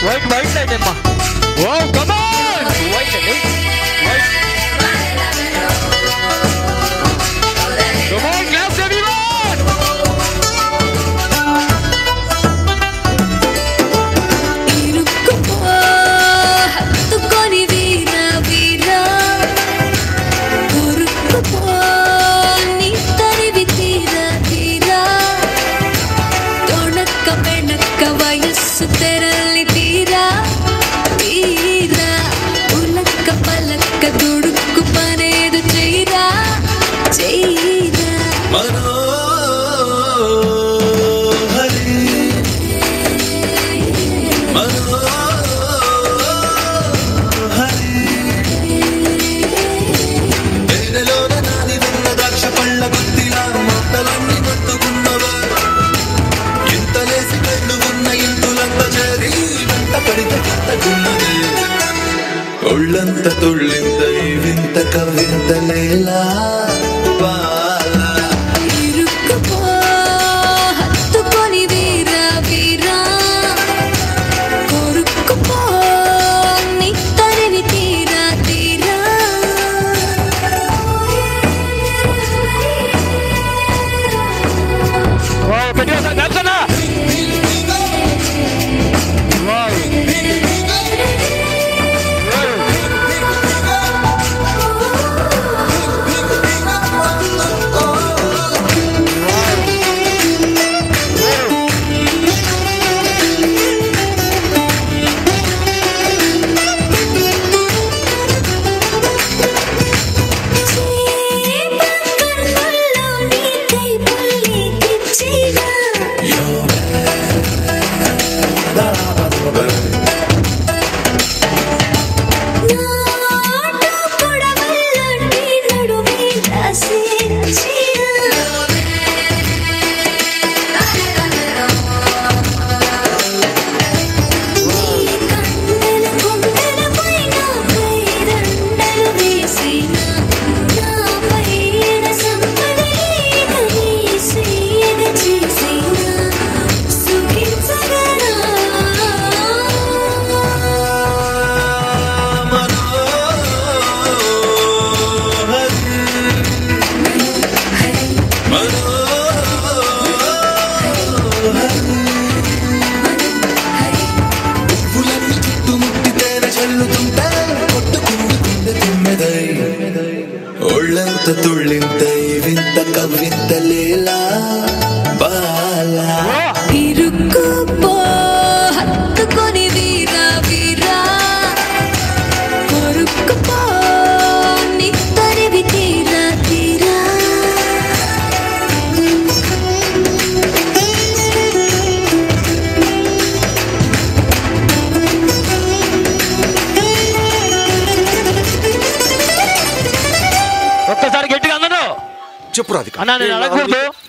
white white light అమ్మా oh come on white అండి white come on class everyone ఇరుక్కుపో హత్తుకొని వీరా వీరా ఉరుక్కుపో నీ తరివి తీరా తీరా తొణక్క వెనక్క వయస్సు తెరలి తీరా తీరా ఉలక్క పలక్క దుడుక్కు పనేదు చెయ్యరా చెయ్యరా మనోహరి మనోహరి తేనెలోన నాది వెన్న ద్రాక్ష పళ్ళ గుత్తిలా మంటలన్నీ మత్తుకున్నవా ఇంతలేసి కళ్ళు ఉన్న ఇంతులంత చేరి వెంట పడితే కింతకున్నది ఒళ్ళంత తుళ్ళింత ఈ వింత కవింత లేలా బాలా ఇరుక్కుపో హత్తుకొని వీరా వీరా కొరుక్కుపో నీ తరివి తీరా తీరా వావ్ పెట్టి వస్తా నచ్చనా వావ్ కన్నుల్లో నీకై పుల్లి కిచ్చిగా నాటు పొడవల్లో నీ నడుమే పువ్వులన్నీ చుట్టుముట్టి తేనె చల్లుతుంటే కొట్టుకుంది గుండె తుమ్మెదై ఒళ్ళంత తుళ్ళింతై వింత కవ్వింత లేలా బాలా ఇరుక్కుపో హత్తుకొని వీరా వీరా కొరుక్కుపో నీ తరివి తీరా తీరా ఒక్కసారి గట్టిగా అందరూ చెప్పు రాధిక అన్నా నేను అడగకూడదు